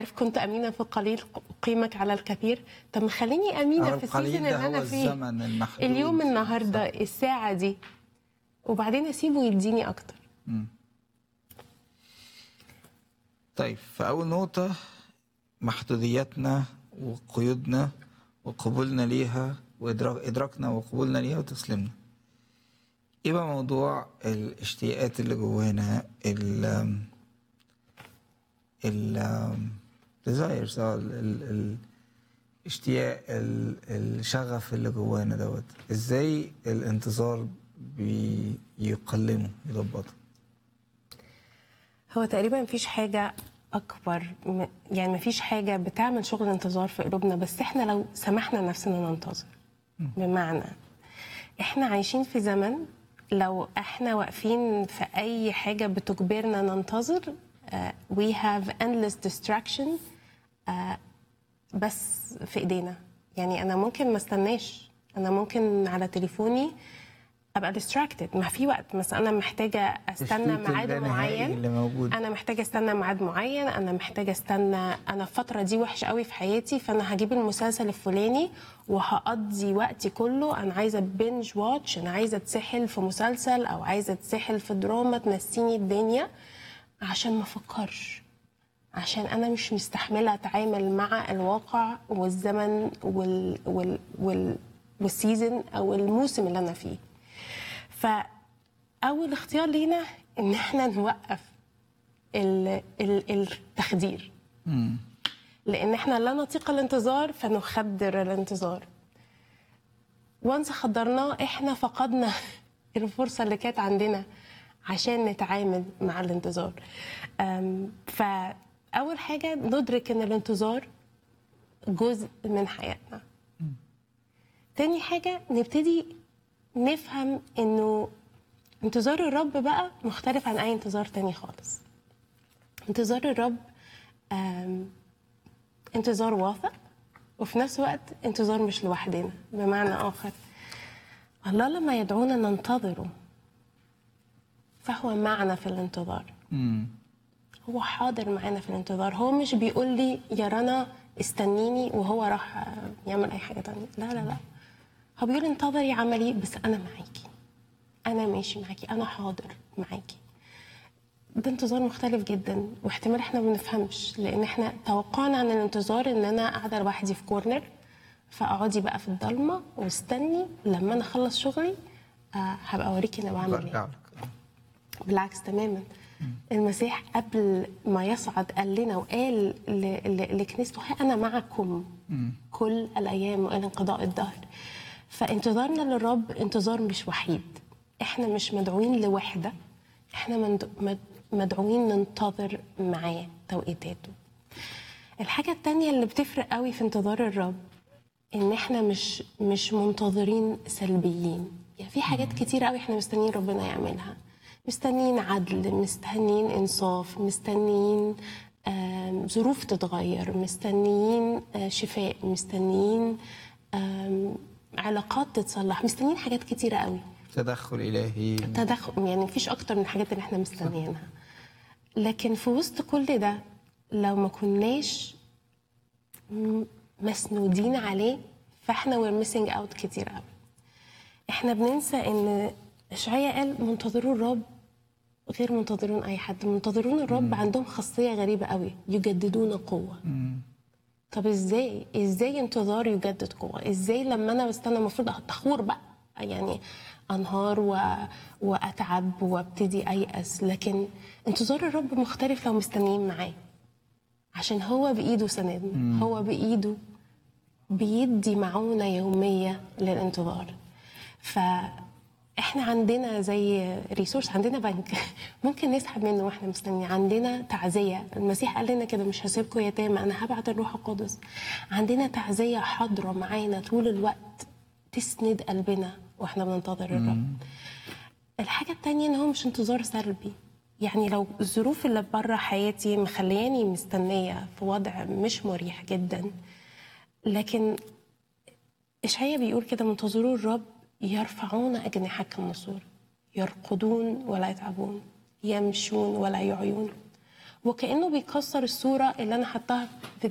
عارف كنت امينه في القليل اقيمك على الكثير طب ما خليني امينه أو في القليل السيزون ده اللي انا هو فيه الزمن المحدود اليوم النهارده الساعه دي وبعدين اسيبه يديني اكتر طيب فأول نقطة محدودياتنا وقيودنا وقبولنا ليها وإدراكنا وقبولنا ليها وتسليمنا ايه بقى موضوع الاشتياقات اللي جوانا ال ال desires اه ال- ال- الاشتياق ال- الشغف اللي جوانا دوت ازاي الانتظار بيقلمه يضبطه هو تقريبا مفيش حاجة أكبر م- يعني مفيش حاجة بتعمل شغل انتظار في قلوبنا بس احنا لو سمحنا نفسنا ننتظر بمعنى احنا عايشين في زمن لو احنا واقفين في أي حاجة بتجبرنا ننتظر uh, we have endless distraction uh, بس في ايدينا يعني انا ممكن ما استناش انا ممكن على تليفوني ابقى distracted ما في وقت مثلا انا محتاجه استنى التشتيت ميعاد اللانهائي معين اللي موجود. انا محتاجه استنى ميعاد معين انا محتاجه استنى انا الفتره دي وحشه قوي في حياتي فانا هجيب المسلسل الفلاني وهقضي وقتي كله انا عايزه بنج واتش انا عايزه اتسحل في مسلسل او عايزه اتسحل في دراما تنسيني الدنيا عشان ما افكرش عشان انا مش مستحمله اتعامل مع الواقع والزمن وال وال وال والسيزون او الموسم اللي انا فيه فاول اختيار لينا ان احنا نوقف ال- ال- التخدير لان احنا لا نطيق الانتظار فنخدر الانتظار وانس خدرناه احنا فقدنا الفرصه اللي كانت عندنا عشان نتعامل مع الانتظار أم، فاول حاجه ندرك ان الانتظار جزء من حياتنا تاني حاجه نبتدي نفهم انه انتظار الرب بقى مختلف عن اي انتظار تاني خالص انتظار الرب أم، انتظار واثق وفي نفس الوقت انتظار مش لوحدنا بمعنى آخر الله لما يدعونا ننتظره فهو معنا في الانتظار هو حاضر معانا في الانتظار هو مش بيقول لي يا رنا استنيني وهو راح آه، يعمل اي حاجه تانية لا لا لا هو بيقول انتظري عملي بس انا معاكي انا ماشي معاكي انا حاضر معاكي ده انتظار مختلف جدا واحتمال احنا ما بنفهمش لان احنا توقعنا عن الانتظار ان انا قاعده لوحدي في كورنر فاقعدي بقى في الضلمه واستني لما انا اخلص شغلي آه هبقى اوريكي انا بعمل برجع ايه لك بالعكس تماما المسيح قبل ما يصعد قال لنا وقال ل- ل- لكنيسته "ها انا معكم كل الايام والى انقضاء الدهر فانتظارنا للرب انتظار مش وحيد احنا مش مدعوين لوحده احنا مند- مد- مدعوين ننتظر معاه توقيتاته الحاجة التانية اللي بتفرق قوي في انتظار الرب ان احنا مش مش منتظرين سلبيين يعني في حاجات كتير قوي احنا مستنيين ربنا يعملها مستنيين عدل مستنيين انصاف مستنيين آم، ظروف تتغير مستنيين آه، شفاء مستنيين آم، علاقات تتصلح مستنيين حاجات كتيرة قوي تدخل إلهي تدخل يعني مفيش اكتر من الحاجات اللي احنا مستنيينها لكن في وسط كل ده لو ما كناش م- مسنودين عليه فاحنا we're missing out كتير قوي احنا بننسى ان اشعياء قال منتظرون الرب غير منتظرون اي حد منتظرون الرب عندهم خاصيه غريبه قوي يجددون قوه طب ازاي ازاي انتظار يجدد قوه ازاي لما انا بستنى المفروض اخور بقى يعني انهار و... واتعب وابتدي ايأس لكن انتظار الرب مختلف لو مستنيين معاه عشان هو بايده سندنا هو بايده بيدي معونة يومية للانتظار فاحنا عندنا زي ريسورس عندنا بنك ممكن نسحب منه واحنا مستنيين عندنا تعزية المسيح قال لنا كده مش هسيبكم يتامى انا هبعت الروح القدس عندنا تعزية حاضرة معانا طول الوقت تسند قلبنا واحنا بننتظر الرب الحاجة التانية ان هو مش انتظار سلبي يعني لو الظروف اللي بره حياتي مخلياني مستنية في وضع مش مريح جدا لكن إشعيا بيقول كده منتظرو الرب يرفعون أجنحة كالنسور يرقدون ولا يتعبون يمشون ولا يعيون وكانه بيكسر الصوره اللي انا حطاها في